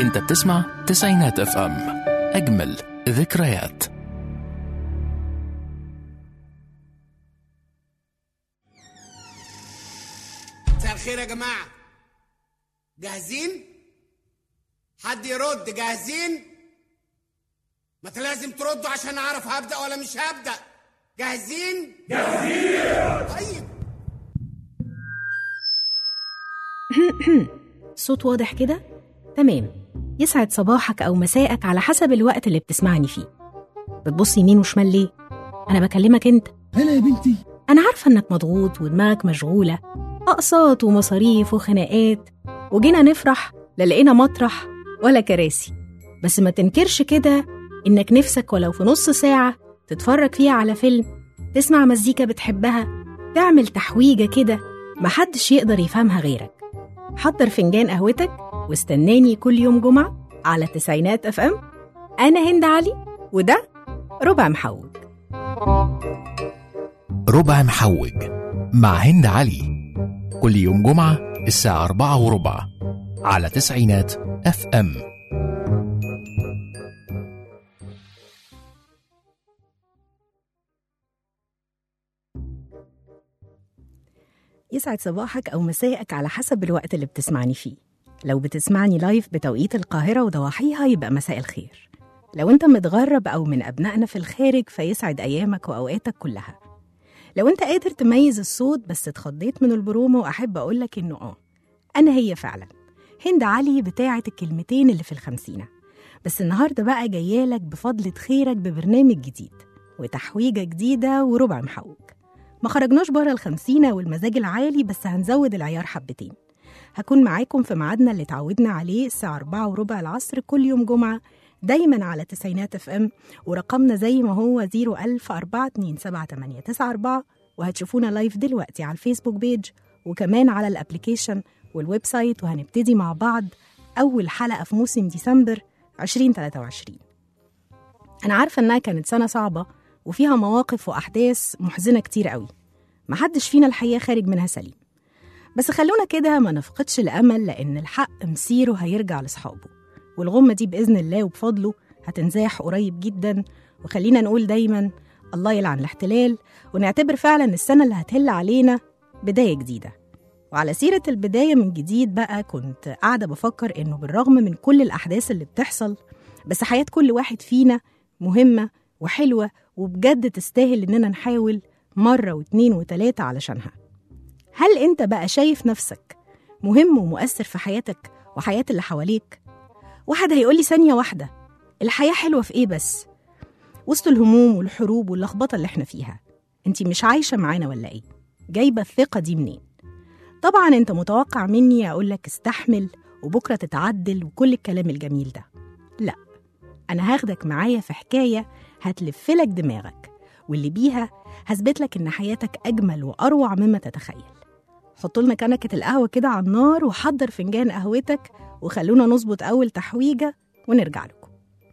انت بتسمع تسعينات اف ام اجمل ذكريات مساء الخير يا جماعة جاهزين؟ حد يرد جاهزين؟ ما انت لازم تردوا عشان اعرف هبدأ ولا مش هبدأ جاهزين؟ جاهزين طيب صوت واضح كده؟ تمام يسعد صباحك أو مساءك على حسب الوقت اللي بتسمعني فيه بتبص يمين وشمال ليه؟ أنا بكلمك أنت هلا يا بنتي أنا عارفة إنك مضغوط ودماغك مشغولة أقساط ومصاريف وخناقات وجينا نفرح لا لقينا مطرح ولا كراسي بس ما تنكرش كده إنك نفسك ولو في نص ساعة تتفرج فيها على فيلم تسمع مزيكا بتحبها تعمل تحويجة كده محدش يقدر يفهمها غيرك حضر فنجان قهوتك واستناني كل يوم جمعة على تسعينات اف ام أنا هند علي وده ربع محوج ربع محوج مع هند علي كل يوم جمعة الساعة أربعة وربع على تسعينات اف ام يسعد صباحك أو مساءك على حسب الوقت اللي بتسمعني فيه لو بتسمعني لايف بتوقيت القاهرة وضواحيها يبقى مساء الخير لو انت متغرب أو من أبنائنا في الخارج فيسعد أيامك وأوقاتك كلها لو انت قادر تميز الصوت بس اتخضيت من البرومو أحب أقولك إنه آه أنا هي فعلا هند علي بتاعة الكلمتين اللي في الخمسينة بس النهاردة بقى جايالك بفضلة خيرك ببرنامج جديد وتحويجة جديدة وربع محوج ما خرجناش بره الخمسينة والمزاج العالي بس هنزود العيار حبتين هكون معاكم في ميعادنا اللي اتعودنا عليه الساعة أربعة وربع العصر كل يوم جمعة دايما على تسعينات اف ام ورقمنا زي ما هو 01000 427 وهتشوفونا لايف دلوقتي على الفيسبوك بيج وكمان على الابليكيشن والويب سايت وهنبتدي مع بعض أول حلقة في موسم ديسمبر 2023 أنا عارفة إنها كانت سنة صعبة وفيها مواقف وأحداث محزنة كتير قوي محدش فينا الحقيقة خارج منها سليم بس خلونا كده ما نفقدش الأمل لأن الحق مسيره هيرجع لأصحابه والغمة دي بإذن الله وبفضله هتنزاح قريب جدا وخلينا نقول دايما الله يلعن الاحتلال ونعتبر فعلا السنة اللي هتهل علينا بداية جديدة وعلى سيرة البداية من جديد بقى كنت قاعدة بفكر إنه بالرغم من كل الأحداث اللي بتحصل بس حياة كل واحد فينا مهمة وحلوة وبجد تستاهل إننا نحاول مرة واتنين وتلاتة علشانها هل أنت بقى شايف نفسك مهم ومؤثر في حياتك وحياة اللي حواليك؟ واحد هيقولي ثانية واحدة الحياة حلوة في إيه بس؟ وسط الهموم والحروب واللخبطة اللي احنا فيها انت مش عايشة معانا ولا ايه؟ جايبة الثقة دي منين؟ طبعا انت متوقع مني اقولك استحمل وبكرة تتعدل وكل الكلام الجميل ده لا انا هاخدك معايا في حكاية هتلفلك دماغك واللي بيها هثبت لك ان حياتك اجمل واروع مما تتخيل حط لنا كنكة القهوة كده على النار وحضر فنجان قهوتك وخلونا نظبط أول تحويجة ونرجع لكم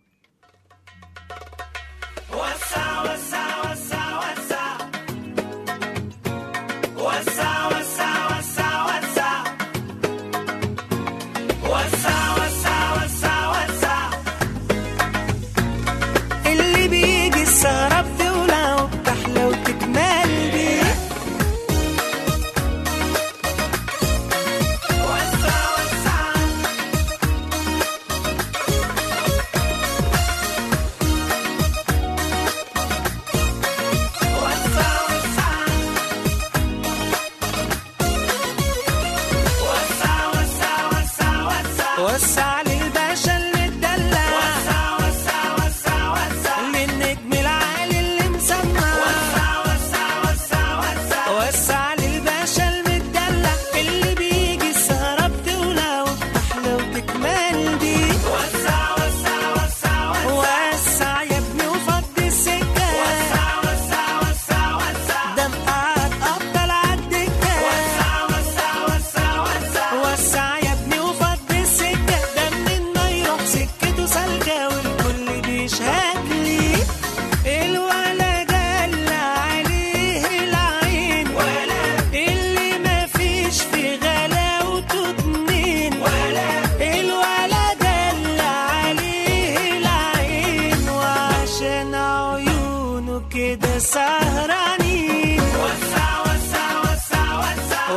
اللي بيجي السهرة بتولع وبتحلى وتكمل بيه وسع وسع وسع وسع وسع وسع وسع وسع وسع للباشا اللي اتدلع وسع وسع وسع وسع للنجم العالي اللي مسمع وسع وسع وسع وسع وسع للباشا المدلع اللي بيجي السهرة بتولع وبتحلى وتكمل دي وسع وسع وسع وسع وسع يا ابني وفضي السكة وسع وسع وسع وسع ده مقعد أفضل عالدكة وسع وسع وسع وسع وسع يا ابني وفضي السكة ده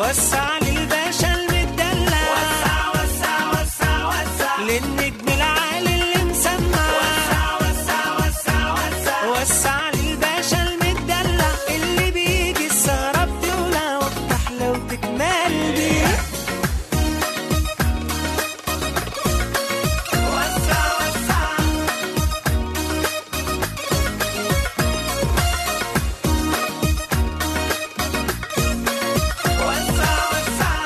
وسع للباشا المدلع وسع وسع وسع وسع للنجم العالي اللي مسمع وسع وسع وسع وسع وسع للباشا المدلع اللي بيجي السهرة بتولع وبتحلى وتكمل بيه وسع وسع وسع وسع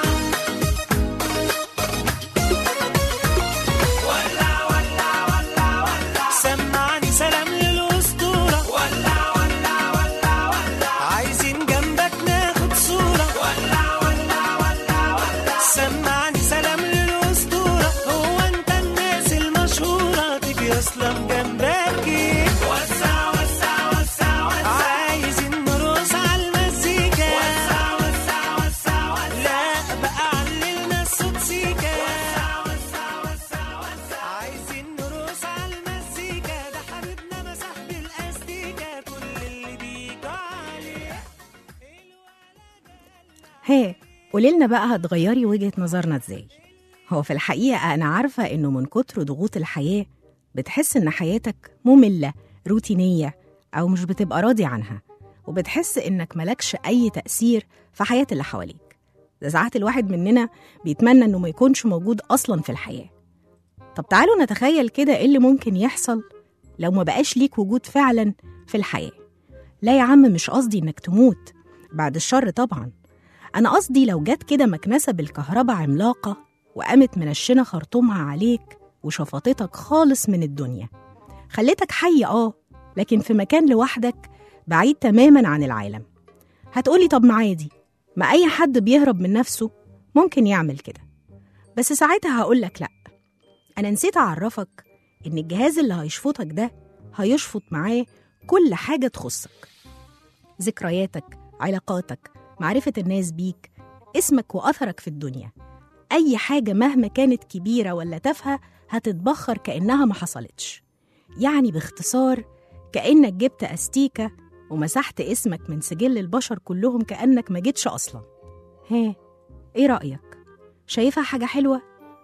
ولع ولع ولع ولع سمعني سلام للأسطورة ولع ولع ولع ولع عايزين جنبك ناخد صورة ولع ولع ولع ولع سمعني سلام للأسطورة هو أنت الناس المشهورة تيجي أصلا جنبك إيه؟ وسع وسع وسع وسع عايزين نرقص على المزيكا وسع وسع وسع وسع لا بقى عللنا الصوت سيكا وسع وسع وسع وسع عايزين نرقص على المزيكا ده حبيبنا مسح بالاستيكا كل اللي بيجوا عليه هي قولي لنا بقى هتغيري وجهة نظرنا ازاي هو في الحقيقة أنا عارفة إنه من كتر ضغوط الحياة بتحس إن حياتك مملة روتينية أو مش بتبقى راضي عنها وبتحس إنك ملكش أي تأثير في حياة اللي حواليك ده ساعات الواحد مننا بيتمنى إنه ما يكونش موجود أصلا في الحياة طب تعالوا نتخيل كده إيه اللي ممكن يحصل لو ما بقاش ليك وجود فعلا في الحياة لا يا عم مش قصدي إنك تموت بعد الشر طبعا أنا قصدي لو جت كده مكنسة بالكهرباء عملاقة وقامت منشنة خرطومها عليك وشفطتك خالص من الدنيا خليتك حي آه لكن في مكان لوحدك بعيد تماما عن العالم هتقولي طب ما عادي ما أي حد بيهرب من نفسه ممكن يعمل كده بس ساعتها هقولك لأ أنا نسيت أعرفك إن الجهاز اللي هيشفطك ده هيشفط معاه كل حاجة تخصك ذكرياتك علاقاتك معرفة الناس بيك اسمك وأثرك في الدنيا أي حاجة مهما كانت كبيرة ولا تافهة هتتبخر كأنها ما حصلتش يعني باختصار كأنك جبت أستيكة ومسحت اسمك من سجل البشر كلهم كأنك ما جيتش أصلا ها إيه رأيك؟ شايفها حاجة حلوة؟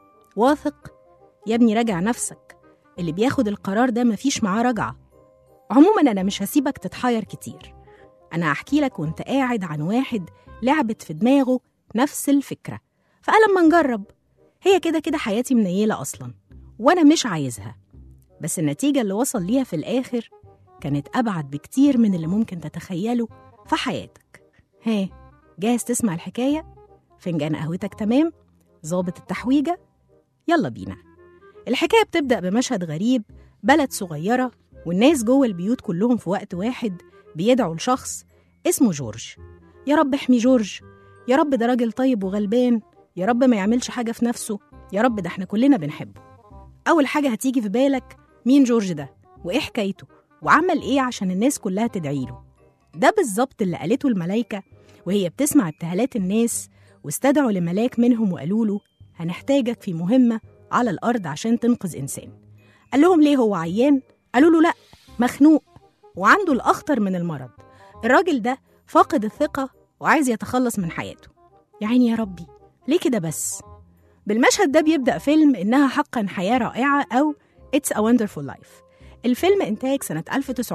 واثق؟ يا ابني راجع نفسك اللي بياخد القرار ده مفيش معاه رجعة عموما أنا مش هسيبك تتحير كتير أنا هحكي لك وأنت قاعد عن واحد لعبت في دماغه نفس الفكرة فقال لما نجرب هي كده كده حياتي منيلة أصلا وأنا مش عايزها بس النتيجة اللي وصل ليها في الآخر كانت أبعد بكتير من اللي ممكن تتخيله في حياتك ها جاهز تسمع الحكاية؟ فنجان قهوتك تمام؟ ظابط التحويجة؟ يلا بينا الحكاية بتبدأ بمشهد غريب بلد صغيرة والناس جوه البيوت كلهم في وقت واحد بيدعوا لشخص اسمه جورج يا رب احمي جورج يا رب ده راجل طيب وغلبان يا رب ما يعملش حاجة في نفسه يا رب ده احنا كلنا بنحبه أول حاجة هتيجي في بالك مين جورج ده وإيه حكايته وعمل إيه عشان الناس كلها تدعي له ده بالظبط اللي قالته الملايكة وهي بتسمع ابتهالات الناس واستدعوا لملاك منهم وقالوا له هنحتاجك في مهمة على الأرض عشان تنقذ إنسان قال لهم ليه هو عيان؟ قالوا له لأ مخنوق وعنده الأخطر من المرض الراجل ده فاقد الثقة وعايز يتخلص من حياته يا عيني يا ربي ليه كده بس؟ بالمشهد ده بيبدأ فيلم إنها حقا حياة رائعة أو It's a Wonderful Life الفيلم إنتاج سنة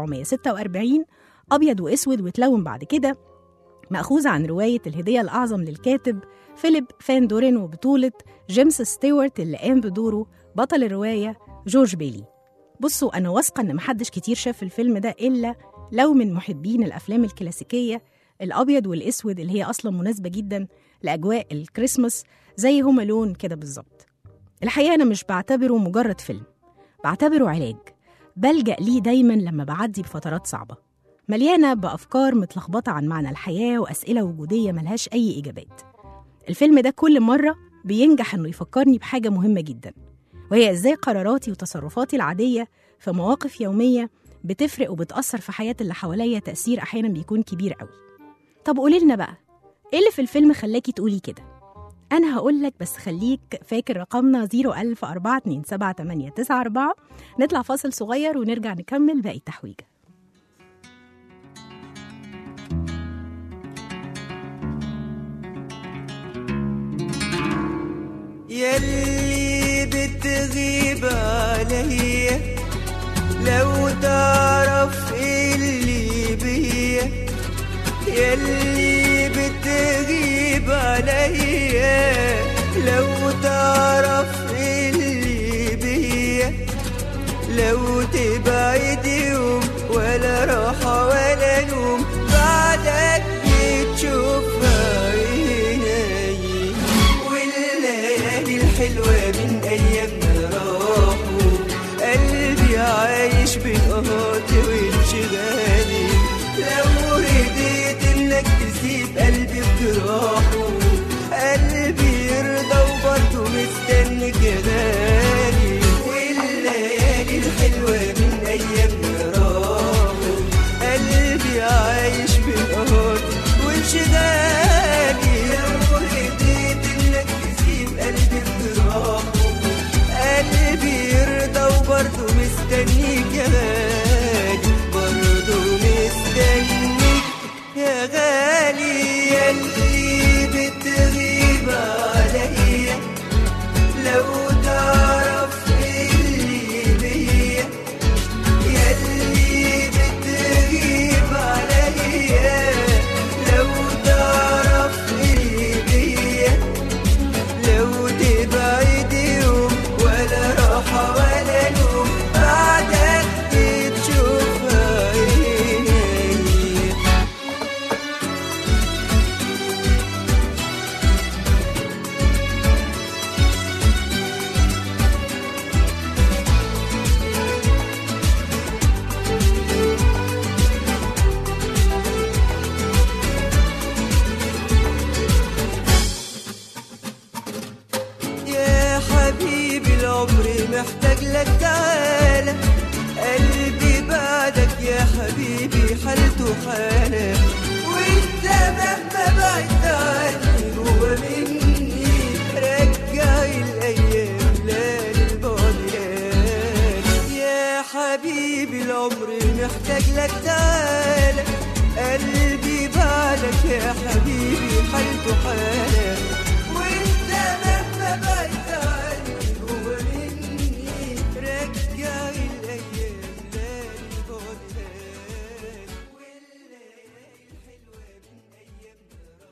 1946 أبيض وأسود وتلون بعد كده مأخوذ عن رواية الهدية الأعظم للكاتب فيليب فان دورين وبطولة جيمس ستيوارت اللي قام بدوره بطل الرواية جورج بيلي بصوا أنا واثقة إن محدش كتير شاف الفيلم ده إلا لو من محبين الأفلام الكلاسيكية الأبيض والأسود اللي هي أصلا مناسبة جدا لأجواء الكريسماس زي هوم لون كده بالظبط الحقيقة أنا مش بعتبره مجرد فيلم بعتبره علاج بلجأ ليه دايما لما بعدي بفترات صعبة مليانة بأفكار متلخبطة عن معنى الحياة وأسئلة وجودية ملهاش أي إجابات الفيلم ده كل مرة بينجح إنه يفكرني بحاجة مهمة جدا وهي إزاي قراراتي وتصرفاتي العادية في مواقف يومية بتفرق وبتأثر في حياة اللي حواليا تأثير أحيانا بيكون كبير قوي طب قولي لنا بقى إيه اللي في الفيلم خلاكي تقولي كده أنا هقول لك بس خليك فاكر رقمنا 010427894 نطلع فاصل صغير ونرجع نكمل باقي التحويجة يلي بتغيب عليا لو تعرف اللي بيا يلي بتغيب عليا لو تعرف اللي بيا لو تبعد يوم ولا راحة ولا نوم بعدك بتشوفها عيني والليالي الحلوة من أيامنا راحوا قلبي عايش بين قهاتي وانشغالي لو رضيت انك تسيب قلبي بجراحه قلبي يرضى وبرضه مستنيك يا غالي والليالي الحلوة من أيامنا راحوا قلبي عايش بين قهاتي وانشغالي لو رضيت انك تسيب قلبي بجراحه قلبي يرضى وبرضه مستنيك يا غالي برضه مستنيك يا غالي يلي بتغيب عليا لو تعرف اللي بيا يلي بتغيب عليا لو تعرف اللي بيا لو تبعد يوم ولا راحة ولا نوم بعدك بتشوفها عيني يا حبيبي العمر محتاج لك تعالى قلبي بعدك يا حبيبي حالته حالة وانت مهما بعدت عني جوا مني رجع الايام لا للبعد لا يا حبيبي العمر محتاج لك تعالى قلبي بعدك يا حبيبي حالته حالة وانت مهما بعدت عني جوا مني رجع الايام لا للبعد لا والليالي الحلوة من ايامنا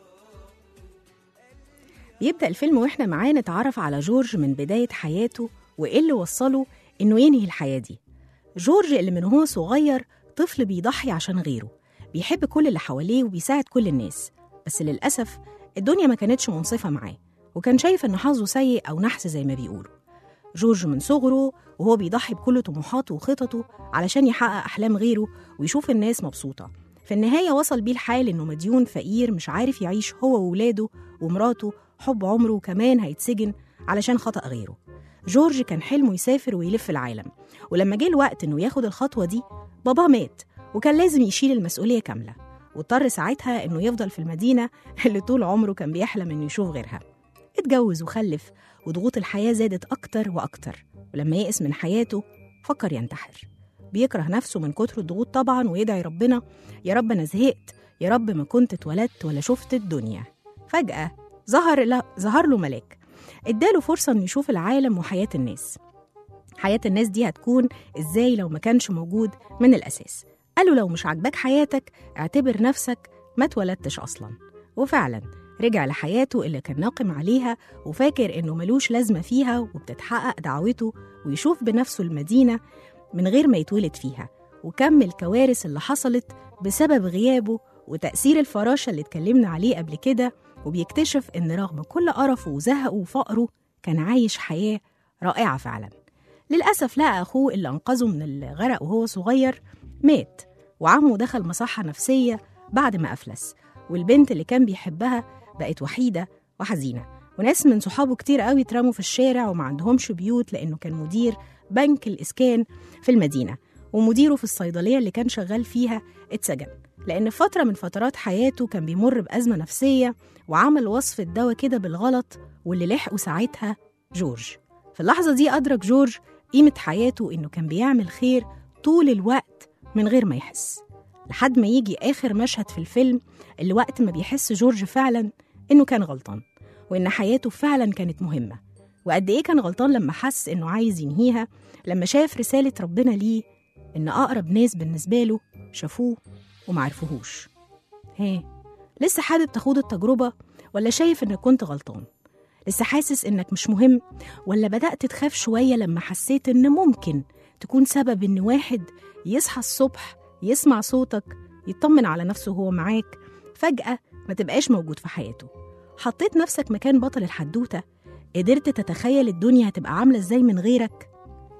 بيبدأ الفيلم واحنا معاه نتعرف على جورج من بداية حياته وإيه اللي وصله إنه ينهي الحياة دي جورج اللي من هو صغير طفل بيضحي عشان غيره بيحب كل اللي حواليه وبيساعد كل الناس بس للأسف الدنيا ما كانتش منصفة معاه وكان شايف إن حظه سيء أو نحس زي ما بيقولوا جورج من صغره وهو بيضحي بكل طموحاته وخططه علشان يحقق أحلام غيره ويشوف الناس مبسوطة في النهاية وصل بيه الحال إنه مديون فقير مش عارف يعيش هو وولاده ومراته حب عمره وكمان هيتسجن علشان خطأ غيره جورج كان حلمه يسافر ويلف العالم ولما جه الوقت إنه ياخد الخطوة دي باباه مات وكان لازم يشيل المسؤولية كاملة واضطر ساعتها إنه يفضل في المدينة اللي طول عمره كان بيحلم إنه يشوف غيرها اتجوز وخلف وضغوط الحياة زادت أكتر وأكتر ولما يئس من حياته فكر ينتحر بيكره نفسه من كتر الضغوط طبعا ويدعي ربنا يا رب أنا زهقت يا رب ما كنت اتولدت ولا شفت الدنيا فجأة ظهر لا ظهر له ملاك اداله فرصة إنه يشوف العالم وحياة الناس حياة الناس دي هتكون إزاي لو ما كانش موجود من الأساس قال له لو مش عاجباك حياتك اعتبر نفسك ما اتولدتش أصلا وفعلا رجع لحياته اللي كان ناقم عليها وفاكر إنه ملوش لازمة فيها وبتتحقق دعوته ويشوف بنفسه المدينة من غير ما يتولد فيها وكم الكوارث اللي حصلت بسبب غيابه وتأثير الفراشة اللي اتكلمنا عليه قبل كده وبيكتشف إن رغم كل قرفه وزهقه وفقره كان عايش حياة رائعة فعلا للأسف لقى أخوه اللي أنقذه من الغرق وهو صغير مات وعمه دخل مصحة نفسية بعد ما أفلس والبنت اللي كان بيحبها بقت وحيدة وحزينة وناس من صحابه كتير قوي اترموا في الشارع وما عندهمش بيوت لأنه كان مدير بنك الإسكان في المدينة ومديره في الصيدلية اللي كان شغال فيها اتسجن لأن في فترة من فترات حياته كان بيمر بأزمة نفسية وعمل وصف الدواء كده بالغلط واللي لحقه ساعتها جورج في اللحظة دي أدرك جورج قيمة حياته إنه كان بيعمل خير طول الوقت من غير ما يحس لحد ما يجي آخر مشهد في الفيلم اللي وقت ما بيحس جورج فعلا إنه كان غلطان وإن حياته فعلا كانت مهمة وقد إيه كان غلطان لما حس إنه عايز ينهيها لما شاف رسالة ربنا ليه إن أقرب ناس بالنسبة له شافوه ومعرفوهوش هي لسه حابب تخوض التجربة ولا شايف إنك كنت غلطان لسه حاسس إنك مش مهم ولا بدأت تخاف شوية لما حسيت إن ممكن تكون سبب إن واحد يصحى الصبح يسمع صوتك يطمن على نفسه وهو معاك فجأة ما تبقاش موجود في حياته حطيت نفسك مكان بطل الحدوتة قدرت تتخيل الدنيا هتبقى عاملة ازاي من غيرك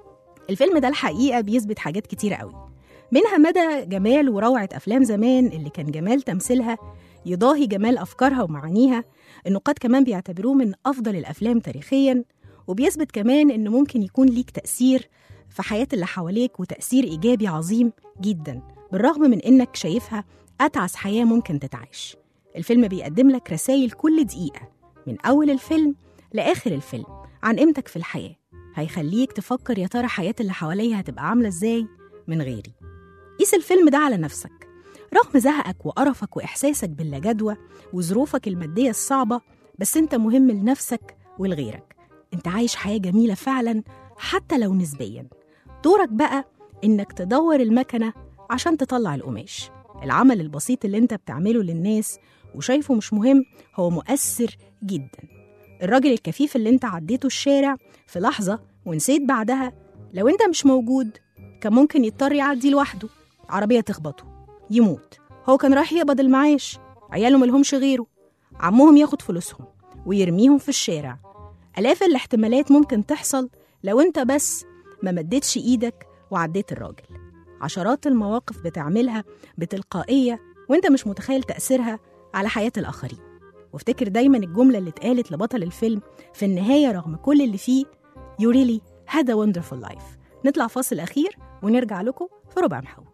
الفيلم ده الحقيقة بيثبت حاجات كتيرة قوي منها مدى جمال وروعة أفلام زمان اللي كان جمال تمثيلها يضاهي جمال أفكارها ومعانيها النقاد كمان بيعتبروه من أفضل الأفلام تاريخيا وبيثبت كمان إنه ممكن يكون ليك تأثير في حياة اللي حواليك وتأثير إيجابي عظيم جدا بالرغم من إنك شايفها أتعس حياة ممكن تتعاش الفيلم بيقدم لك رسائل كل دقيقة من أول الفيلم لآخر الفيلم عن قيمتك في الحياة هيخليك تفكر يا ترى حياة اللي حواليا هتبقى عاملة إزاي من غيري قيس الفيلم ده على نفسك رغم زهقك وقرفك وإحساسك باللاجدوى وظروفك المادية الصعبة بس أنت مهم لنفسك ولغيرك أنت عايش حياة جميلة فعلا حتى لو نسبيا دورك بقى إنك تدور المكنة عشان تطلع القماش العمل البسيط اللي أنت بتعمله للناس وشايفه مش مهم هو مؤثر جدا الراجل الكفيف اللي انت عديته الشارع في لحظة ونسيت بعدها لو انت مش موجود كان ممكن يضطر يعدي لوحده عربية تخبطه يموت هو كان رايح يقبض المعاش عياله ملهمش غيره عمهم ياخد فلوسهم ويرميهم في الشارع آلاف الاحتمالات ممكن تحصل لو انت بس ما مدتش ايدك وعديت الراجل عشرات المواقف بتعملها بتلقائية وانت مش متخيل تأثيرها على حياة الآخرين وافتكر دايما الجملة اللي اتقالت لبطل الفيلم في النهاية رغم كل اللي فيه You really had a wonderful life نطلع فاصل أخير ونرجع لكم في ربع محوج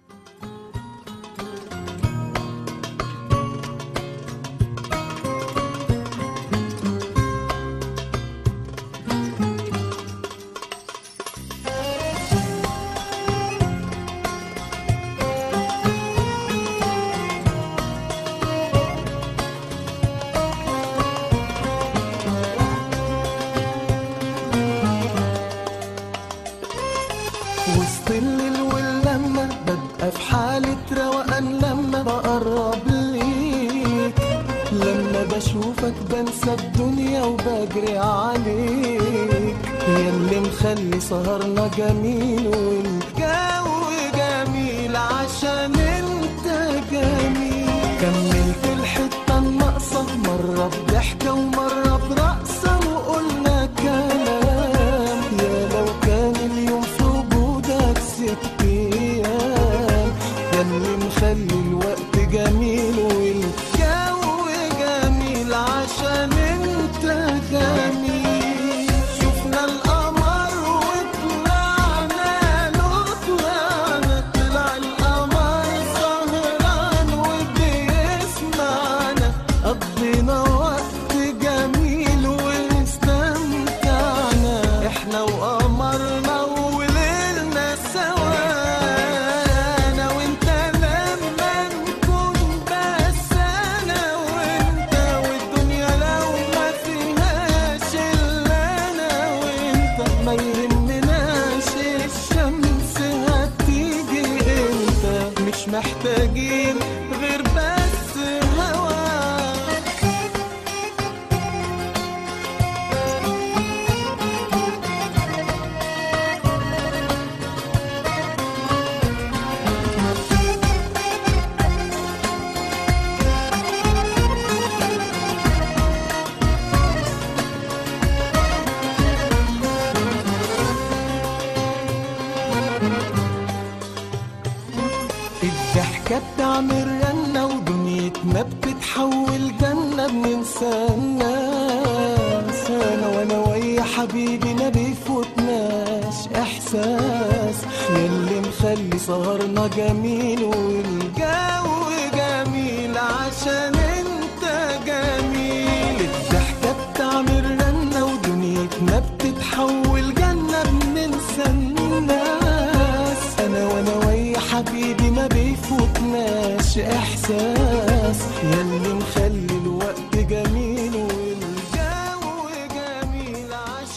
وسط الليل واللمة ببقى في حالة روقان لما بقرب ليك لما بشوفك بنسى الدنيا وبجري عليك يا اللي مخلي سهرنا جميل والجو جميل عشان انت جميل كملت الحتة الناقصة مرة بضحكة ومرة برقصة وقلنا كلام يا لو كان اليوم في وجودك ست ايام يا اللي مخلي الوقت جميل والجو جميل عشان انت جميل شفنا القمر وطلعنا له طلعنا طلع القمر سهران وبيسمعنا قضينا وقت جميل واستمتعنا احنا وقمرنا وليلنا سوا انا وانت لما نكون بس انا وانت والدنيا لو ما فيهاش الا انا وانت ما يهمناش الشمس هتيجي امتى مش محتاجين غير بس هواك الضحكة بتعمل رنة ودنيتنا بتتحول جنة بننسى الناس أنا وأنا ويا حبيبي ما بيفوتناش إحساس ياللي مخلي سهرنا جميل والجو جميل عشان أنت جميل الضحكة بتعمل رنة ودنيتنا بتتحول جنة بننسى الناس أنا وأنا ويا حبيبي ما بيفوتناش إحساس ياللي مخلي الوقت جميل والجو جميل عشان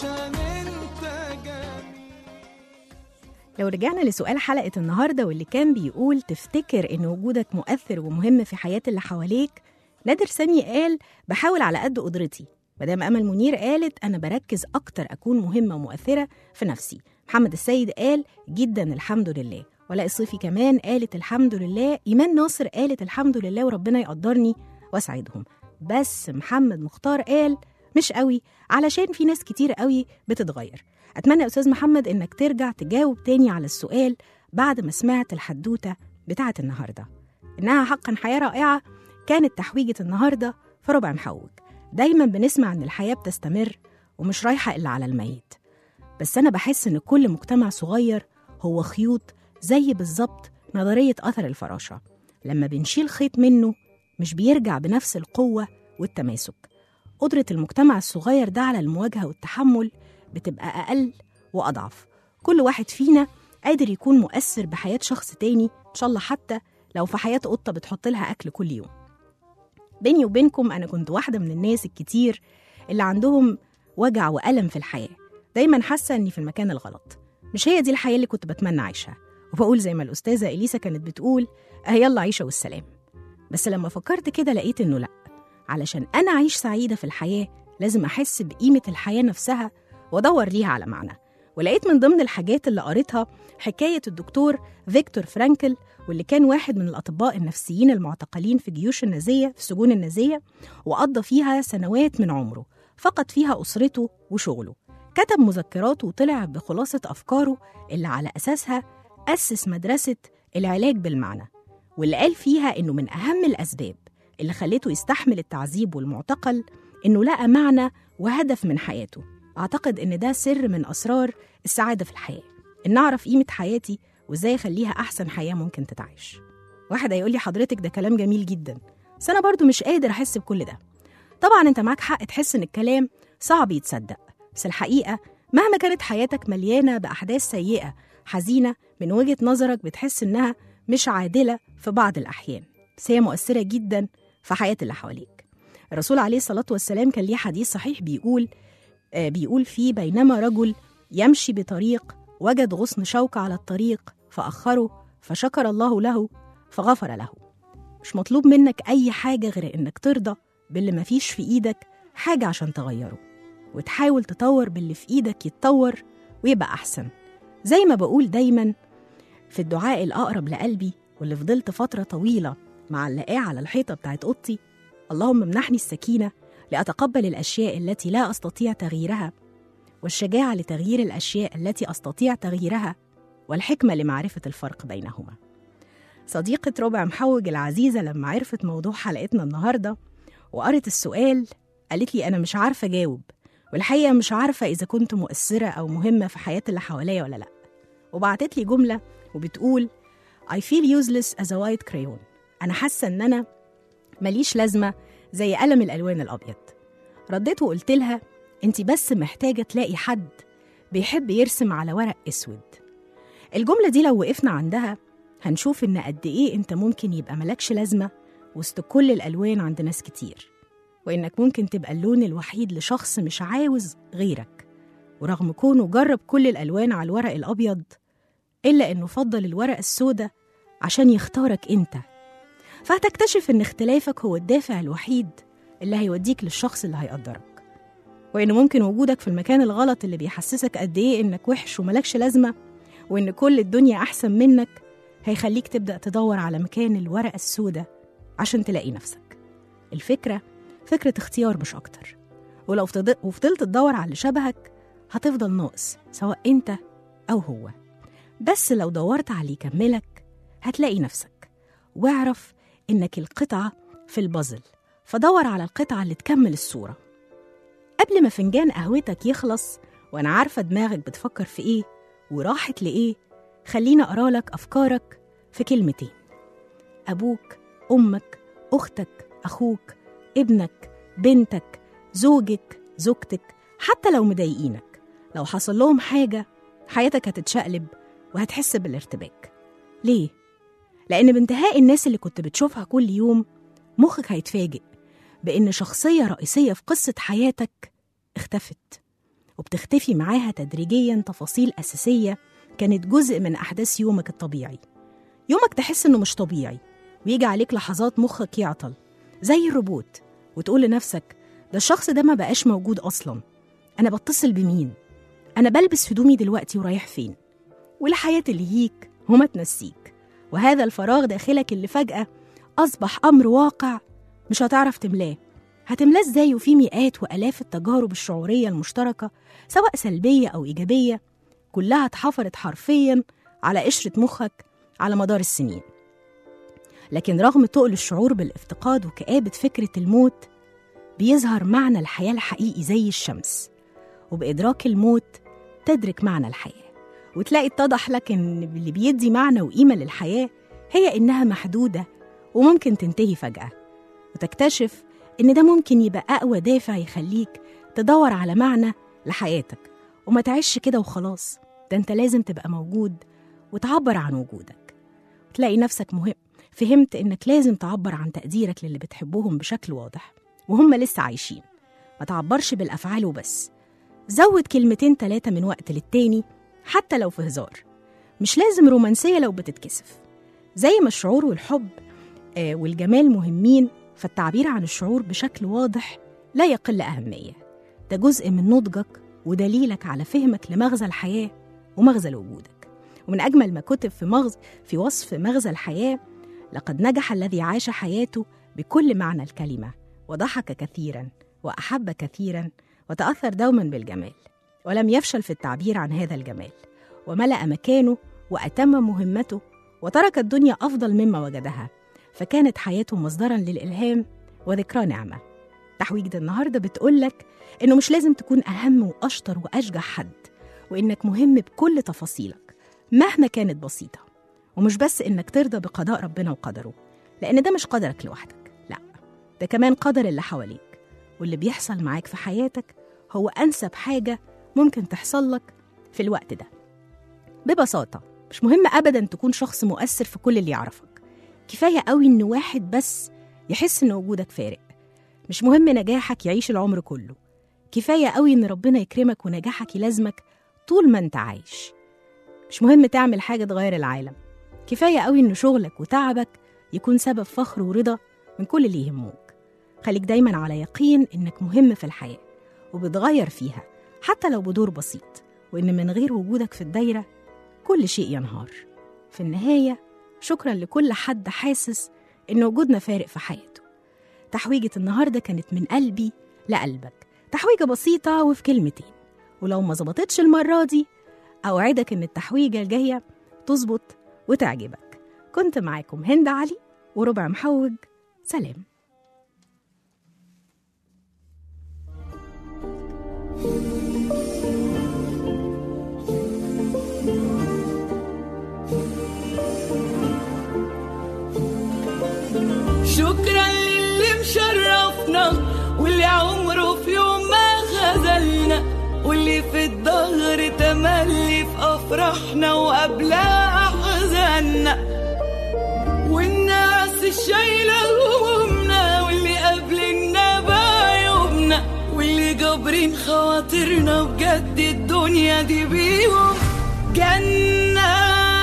لو رجعنا لسؤال حلقة النهاردة واللي كان بيقول تفتكر إن وجودك مؤثر ومهم في حياة اللي حواليك نادر سامي قال بحاول على قد قدرتي مدام أمل منير قالت أنا بركز أكتر أكون مهمة ومؤثرة في نفسي محمد السيد قال جدا الحمد لله ولاء الصيفي كمان قالت الحمد لله إيمان ناصر قالت الحمد لله وربنا يقدرني واسعدهم بس محمد مختار قال مش قوي علشان في ناس كتير قوي بتتغير أتمنى يا أستاذ محمد إنك ترجع تجاوب تاني على السؤال بعد ما سمعت الحدوتة بتاعة النهاردة إنها حقا حياة رائعة كانت تحويجة النهاردة في ربع محوج دايما بنسمع إن الحياة بتستمر ومش رايحة إلا على الميت بس أنا بحس إن كل مجتمع صغير هو خيوط زي بالظبط نظرية أثر الفراشة لما بنشيل خيط منه مش بيرجع بنفس القوة والتماسك قدرة المجتمع الصغير ده على المواجهة والتحمل بتبقى أقل وأضعف كل واحد فينا قادر يكون مؤثر بحياة شخص تاني إن شاء الله حتى لو في حياة قطة بتحط لها أكل كل يوم بيني وبينكم أنا كنت واحدة من الناس الكتير اللي عندهم وجع وألم في الحياة دايما حاسة إني في المكان الغلط مش هي دي الحياة اللي كنت بتمنى أعيشها وبقول زي ما الأستاذة إليسا كانت بتقول أهي يلا عيشة والسلام بس لما فكرت كده لقيت إنه لأ علشان أنا أعيش سعيدة في الحياة لازم أحس بقيمة الحياة نفسها وأدور ليها على معنى ولقيت من ضمن الحاجات اللي قريتها حكاية الدكتور فيكتور فرانكل واللي كان واحد من الأطباء النفسيين المعتقلين في جيوش النازية في السجون النازية وقضى فيها سنوات من عمره فقد فيها أسرته وشغله كتب مذكراته وطلع بخلاصة أفكاره اللي على أساسها أسس مدرسة العلاج بالمعنى واللي قال فيها إنه من أهم الأسباب اللي خلته يستحمل التعذيب والمعتقل إنه لقى معنى وهدف من حياته أعتقد إن ده سر من أسرار السعادة في الحياة إن أعرف قيمة حياتي وإزاي أخليها أحسن حياة ممكن تتعيش واحد هيقول لي حضرتك ده كلام جميل جدا بس أنا برضو مش قادر أحس بكل ده طبعا أنت معاك حق تحس إن الكلام صعب يتصدق بس الحقيقة مهما كانت حياتك مليانة بأحداث سيئة حزينة من وجهة نظرك بتحس إنها مش عادلة في بعض الأحيان بس هي مؤثرة جدا في حياة اللي حواليك الرسول عليه الصلاة والسلام كان ليه حديث صحيح بيقول آه بيقول فيه بينما رجل يمشي بطريق وجد غصن شوكة على الطريق فأخره فشكر الله له فغفر له مش مطلوب منك أي حاجة غير إنك ترضى باللي مفيش في إيدك حاجة عشان تغيره وتحاول تطور باللي في إيدك يتطور ويبقى أحسن زي ما بقول دايما في الدعاء الأقرب لقلبي واللي فضلت فترة طويلة معلقاه على الحيطة بتاعت أوضتي اللهم امنحني السكينة لأتقبل الأشياء التي لا أستطيع تغييرها والشجاعة لتغيير الأشياء التي أستطيع تغييرها والحكمة لمعرفة الفرق بينهما صديقة ربع محوج العزيزة لما عرفت موضوع حلقتنا النهاردة وقرت السؤال قالت لي أنا مش عارفة أجاوب والحقيقة مش عارفة إذا كنت مؤثرة أو مهمة في حياة اللي حواليا ولا لأ وبعتت لي جملة وبتقول I feel useless as a white crayon أنا حاسة إن أنا ماليش لازمة زي قلم الألوان الأبيض رديت وقلت لها أنت بس محتاجة تلاقي حد بيحب يرسم على ورق أسود الجملة دي لو وقفنا عندها هنشوف إن قد إيه أنت ممكن يبقى ملكش لازمة وسط كل الألوان عند ناس كتير وإنك ممكن تبقى اللون الوحيد لشخص مش عاوز غيرك ورغم كونه جرب كل الألوان على الورق الأبيض إلا إنه فضل الورق السوداء عشان يختارك أنت فهتكتشف إن اختلافك هو الدافع الوحيد اللي هيوديك للشخص اللي هيقدرك وإن ممكن وجودك في المكان الغلط اللي بيحسسك قد إيه إنك وحش وملكش لازمة وإن كل الدنيا أحسن منك هيخليك تبدأ تدور على مكان الورقة السوداء عشان تلاقي نفسك الفكرة فكرة اختيار مش أكتر ولو فضل- وفضلت تدور على اللي شبهك هتفضل ناقص سواء أنت أو هو بس لو دورت على اللي يكملك هتلاقي نفسك واعرف إنك القطعة في البازل فدور على القطعة اللي تكمل الصورة قبل ما فنجان قهوتك يخلص وأنا عارفة دماغك بتفكر في إيه وراحت لإيه خليني أقرأ لك أفكارك في كلمتين أبوك أمك أختك أخوك ابنك بنتك زوجك زوجتك حتى لو مضايقينك لو حصل لهم حاجة حياتك هتتشقلب وهتحس بالارتباك ليه؟ لأن بانتهاء الناس اللي كنت بتشوفها كل يوم مخك هيتفاجئ بإن شخصية رئيسية في قصة حياتك اختفت وبتختفي معاها تدريجيا تفاصيل أساسية كانت جزء من أحداث يومك الطبيعي يومك تحس إنه مش طبيعي ويجي عليك لحظات مخك يعطل زي الروبوت وتقول لنفسك ده الشخص ده ما بقاش موجود أصلا أنا بتصل بمين أنا بلبس هدومي دلوقتي ورايح فين والحياة تلهيك وما تنسيك وهذا الفراغ داخلك اللي فجأة أصبح أمر واقع مش هتعرف تملاه هتملاه ازاي وفي مئات وآلاف التجارب الشعورية المشتركة سواء سلبية أو إيجابية كلها اتحفرت حرفيا على قشرة مخك على مدار السنين لكن رغم تقل الشعور بالافتقاد وكآبة فكرة الموت بيظهر معنى الحياة الحقيقي زي الشمس وبإدراك الموت تدرك معنى الحياة وتلاقي اتضح لك إن اللي بيدي معنى وقيمة للحياة هي إنها محدودة وممكن تنتهي فجأة وتكتشف إن ده ممكن يبقى أقوى دافع يخليك تدور على معنى لحياتك وما تعيش كده وخلاص ده أنت لازم تبقى موجود وتعبر عن وجودك تلاقي نفسك مهم فهمت إنك لازم تعبر عن تقديرك للي بتحبهم بشكل واضح وهم لسه عايشين ما تعبرش بالأفعال وبس زود كلمتين تلاتة من وقت للتاني حتى لو في هزار مش لازم رومانسية لو بتتكسف زي ما الشعور والحب آه، والجمال مهمين فالتعبير عن الشعور بشكل واضح لا يقل أهمية ده جزء من نضجك ودليلك على فهمك لمغزى الحياة ومغزى وجودك ومن أجمل ما كتب في مغز في وصف مغزى الحياة لقد نجح الذي عاش حياته بكل معنى الكلمة وضحك كثيرا وأحب كثيرا وتأثر دوما بالجمال ولم يفشل في التعبير عن هذا الجمال وملأ مكانه وأتم مهمته وترك الدنيا أفضل مما وجدها فكانت حياته مصدرا للإلهام وذكرى نعمة تحويجة النهاردة بتقولك إنه مش لازم تكون أهم وأشطر وأشجع حد وإنك مهم بكل تفاصيلك مهما كانت بسيطة ومش بس إنك ترضى بقضاء ربنا وقدره لأن ده مش قدرك لوحدك لا ده كمان قدر اللي حواليك واللي بيحصل معاك في حياتك هو أنسب حاجة ممكن تحصل لك في الوقت ده ببساطة مش مهم أبدا تكون شخص مؤثر في كل اللي يعرفك كفاية قوي إن واحد بس يحس إن وجودك فارق مش مهم نجاحك يعيش العمر كله كفاية قوي إن ربنا يكرمك ونجاحك يلازمك طول ما أنت عايش مش مهم تعمل حاجة تغير العالم كفاية قوي إن شغلك وتعبك يكون سبب فخر ورضا من كل اللي يهموك خليك دايما على يقين إنك مهم في الحياة وبتغير فيها حتى لو بدور بسيط وإن من غير وجودك في الدايرة كل شيء ينهار في النهاية شكرا لكل حد حاسس إن وجودنا فارق في حياته تحويجة النهاردة كانت من قلبي لقلبك تحويجة بسيطة وفي كلمتين ولو ما ظبطتش المرة دي أوعدك إن التحويجة الجاية تظبط وتعجبك كنت معاكم هند علي وربع محوج سلام شكرا للي مشرفنا واللي عمره في يوم ما خذلنا واللي في الظهر تملي في افراحنا وقبلها احزاننا والناس الشايله همومنا واللي قابلنا بعيوبنا واللي جابرين خواطرنا بجد الدنيا دي بيهم جنه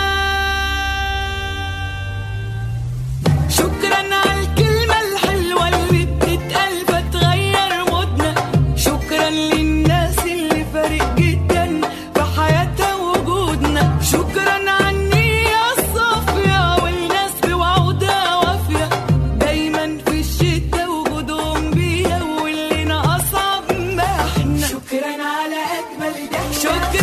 شكرا على الكلمة الحلوة اللي بتتقال فتغير مودنا شكرا للناس اللي فارق جدا في حياتها وجودنا شكرا على النية الصافية والناس بوعودها وافية دايما في الشتا وجودهم بيها واللي أصعب ما احنا شكرا على أجمل ضحكة شكرا